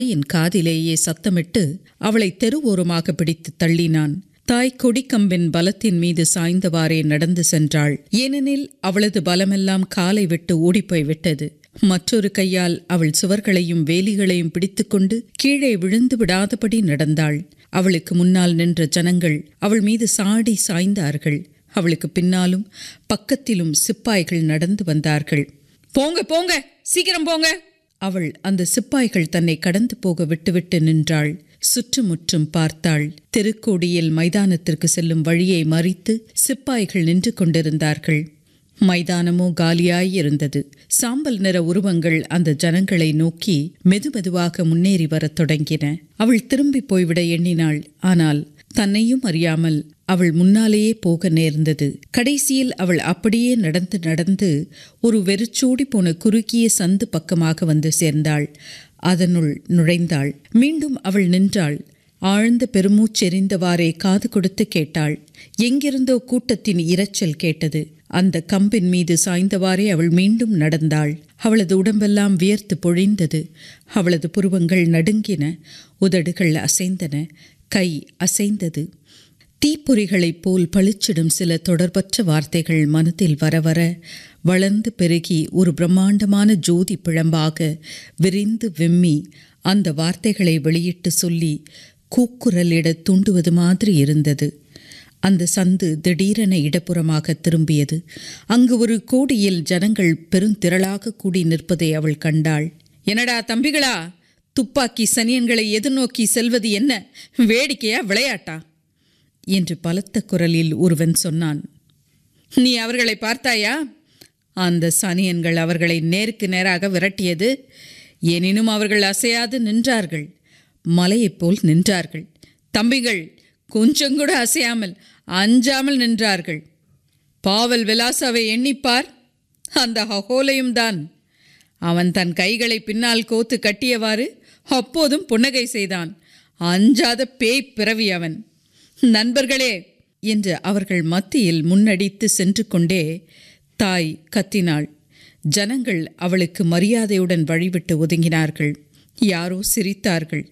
என் காதிலேயே சத்தமிட்டு அவளை தெருவோரமாக பிடித்து தள்ளினான் தாய் கொடிக்கம்பின் பலத்தின் மீது சாய்ந்தவாறே நடந்து சென்றாள் ஏனெனில் அவளது பலமெல்லாம் காலை விட்டு ஓடிப்போய் விட்டது மற்றொரு கையால் அவள் சுவர்களையும் வேலிகளையும் பிடித்துக்கொண்டு கீழே விழுந்து விடாதபடி நடந்தாள் அவளுக்கு முன்னால் நின்ற ஜனங்கள் அவள் மீது சாடி சாய்ந்தார்கள் அவளுக்கு பின்னாலும் பக்கத்திலும் சிப்பாய்கள் நடந்து வந்தார்கள் போங்க போங்க சீக்கிரம் போங்க அவள் அந்த சிப்பாய்கள் தன்னை கடந்து போக விட்டுவிட்டு நின்றாள் சுற்றுமுற்றும் பார்த்தாள் தெருக்கோடியில் மைதானத்திற்கு செல்லும் வழியை மறித்து சிப்பாய்கள் நின்று கொண்டிருந்தார்கள் மைதானமோ காலியாய் இருந்தது சாம்பல் நிற உருவங்கள் அந்த ஜனங்களை நோக்கி மெதுமெதுவாக முன்னேறி வரத் தொடங்கின அவள் திரும்பி போய்விட எண்ணினாள் ஆனால் தன்னையும் அறியாமல் அவள் முன்னாலேயே போக நேர்ந்தது கடைசியில் அவள் அப்படியே நடந்து நடந்து ஒரு வெறிச்சோடி போன குறுகிய சந்து பக்கமாக வந்து சேர்ந்தாள் அதனுள் நுழைந்தாள் மீண்டும் அவள் நின்றாள் ஆழ்ந்த பெருமூச்செறிந்தவாறே காது கொடுத்து கேட்டாள் எங்கிருந்தோ கூட்டத்தின் இரைச்சல் கேட்டது அந்த கம்பின் மீது சாய்ந்தவாறே அவள் மீண்டும் நடந்தாள் அவளது உடம்பெல்லாம் வியர்த்து பொழிந்தது அவளது புருவங்கள் நடுங்கின உதடுகள் அசைந்தன கை அசைந்தது தீப்பொறிகளைப் போல் பளிச்சிடும் சில தொடர்பற்ற வார்த்தைகள் மனத்தில் வர வர வளர்ந்து பெருகி ஒரு பிரம்மாண்டமான ஜோதி பிழம்பாக விரிந்து விம்மி அந்த வார்த்தைகளை வெளியிட்டு சொல்லி கூக்குரலிட தூண்டுவது மாதிரி இருந்தது அந்த சந்து திடீரென இடப்புறமாக திரும்பியது அங்கு ஒரு கோடியில் ஜனங்கள் பெருந்திரளாக கூடி நிற்பதை அவள் கண்டாள் என்னடா தம்பிகளா துப்பாக்கி சனியன்களை எதிர்நோக்கி செல்வது என்ன வேடிக்கையா விளையாட்டா என்று பலத்த குரலில் ஒருவன் சொன்னான் நீ அவர்களை பார்த்தாயா அந்த சனியன்கள் அவர்களை நேருக்கு நேராக விரட்டியது எனினும் அவர்கள் அசையாது நின்றார்கள் மலையைப் போல் நின்றார்கள் தம்பிகள் கொஞ்சம் கூட அசையாமல் அஞ்சாமல் நின்றார்கள் பாவல் விலாசாவை எண்ணிப்பார் அந்த ஹகோலையும் தான் அவன் தன் கைகளை பின்னால் கோத்து கட்டியவாறு அப்போதும் புன்னகை செய்தான் அஞ்சாத பேய் பிறவி அவன் நண்பர்களே என்று அவர்கள் மத்தியில் முன்னடித்து சென்று கொண்டே தாய் கத்தினாள் ஜனங்கள் அவளுக்கு மரியாதையுடன் வழிவிட்டு ஒதுங்கினார்கள் யாரோ சிரித்தார்கள்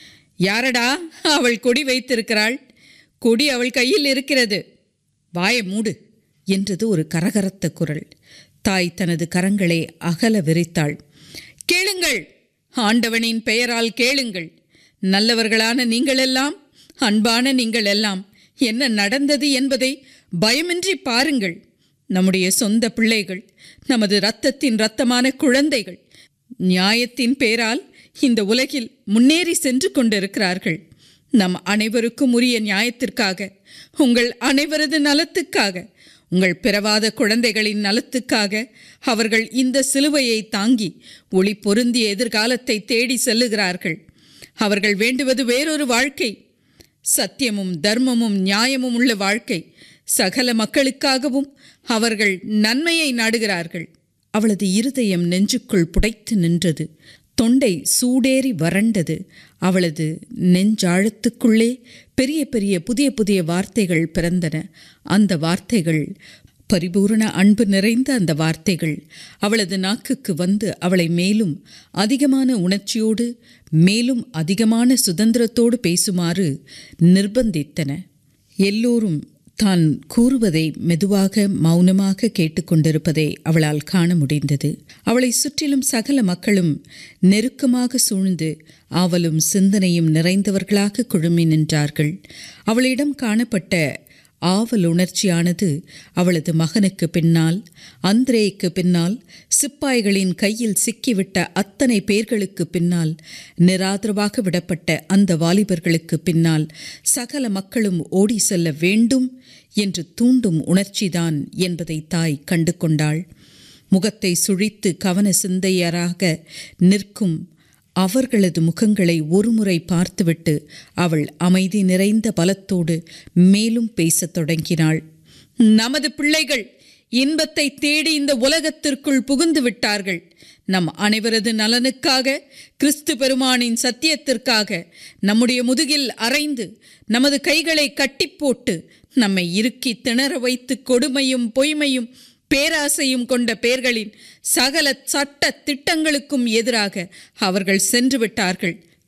யாரடா அவள் கொடி வைத்திருக்கிறாள் கொடி அவள் கையில் இருக்கிறது வாய மூடு என்றது ஒரு கரகரத்த குரல் தாய் தனது கரங்களை அகல விரித்தாள் கேளுங்கள் ஆண்டவனின் பெயரால் கேளுங்கள் நல்லவர்களான நீங்களெல்லாம் அன்பான நீங்கள் எல்லாம் என்ன நடந்தது என்பதை பயமின்றி பாருங்கள் நம்முடைய சொந்த பிள்ளைகள் நமது இரத்தத்தின் இரத்தமான குழந்தைகள் நியாயத்தின் பேரால் இந்த உலகில் முன்னேறி சென்று கொண்டிருக்கிறார்கள் நம் அனைவருக்கும் உரிய நியாயத்திற்காக உங்கள் அனைவரது நலத்துக்காக உங்கள் பிறவாத குழந்தைகளின் நலத்துக்காக அவர்கள் இந்த சிலுவையை தாங்கி ஒளி பொருந்திய எதிர்காலத்தை தேடி செல்லுகிறார்கள் அவர்கள் வேண்டுவது வேறொரு வாழ்க்கை சத்தியமும் தர்மமும் நியாயமும் உள்ள வாழ்க்கை சகல மக்களுக்காகவும் அவர்கள் நன்மையை நாடுகிறார்கள் அவளது இருதயம் நெஞ்சுக்குள் புடைத்து நின்றது தொண்டை சூடேறி வறண்டது அவளது நெஞ்சாழத்துக்குள்ளே பெரிய பெரிய புதிய புதிய வார்த்தைகள் பிறந்தன அந்த வார்த்தைகள் பரிபூரண அன்பு நிறைந்த அந்த வார்த்தைகள் அவளது நாக்குக்கு வந்து அவளை மேலும் அதிகமான உணர்ச்சியோடு மேலும் அதிகமான சுதந்திரத்தோடு பேசுமாறு நிர்பந்தித்தன எல்லோரும் தான் கூறுவதை மெதுவாக மௌனமாக கேட்டுக்கொண்டிருப்பதை அவளால் காண முடிந்தது அவளை சுற்றிலும் சகல மக்களும் நெருக்கமாக சூழ்ந்து ஆவலும் சிந்தனையும் நிறைந்தவர்களாக குழுமி நின்றார்கள் அவளிடம் காணப்பட்ட ஆவல் உணர்ச்சியானது அவளது மகனுக்கு பின்னால் அந்திரேய்க்கு பின்னால் சிப்பாய்களின் கையில் சிக்கிவிட்ட அத்தனை பேர்களுக்கு பின்னால் நிராதரவாக விடப்பட்ட அந்த வாலிபர்களுக்கு பின்னால் சகல மக்களும் ஓடி செல்ல வேண்டும் என்று தூண்டும் உணர்ச்சிதான் என்பதை தாய் கண்டு கொண்டாள் முகத்தை சுழித்து கவன சிந்தையராக நிற்கும் அவர்களது முகங்களை ஒருமுறை பார்த்துவிட்டு அவள் அமைதி நிறைந்த பலத்தோடு மேலும் பேசத் தொடங்கினாள் நமது பிள்ளைகள் இன்பத்தை தேடி இந்த உலகத்திற்குள் புகுந்து விட்டார்கள் நம் அனைவரது நலனுக்காக கிறிஸ்து பெருமானின் சத்தியத்திற்காக நம்முடைய முதுகில் அரைந்து நமது கைகளை கட்டி போட்டு நம்மை இறுக்கி திணற வைத்து கொடுமையும் பொய்மையும் பேராசையும் கொண்ட பேர்களின் சகல சட்ட திட்டங்களுக்கும் எதிராக அவர்கள் சென்று விட்டார்கள்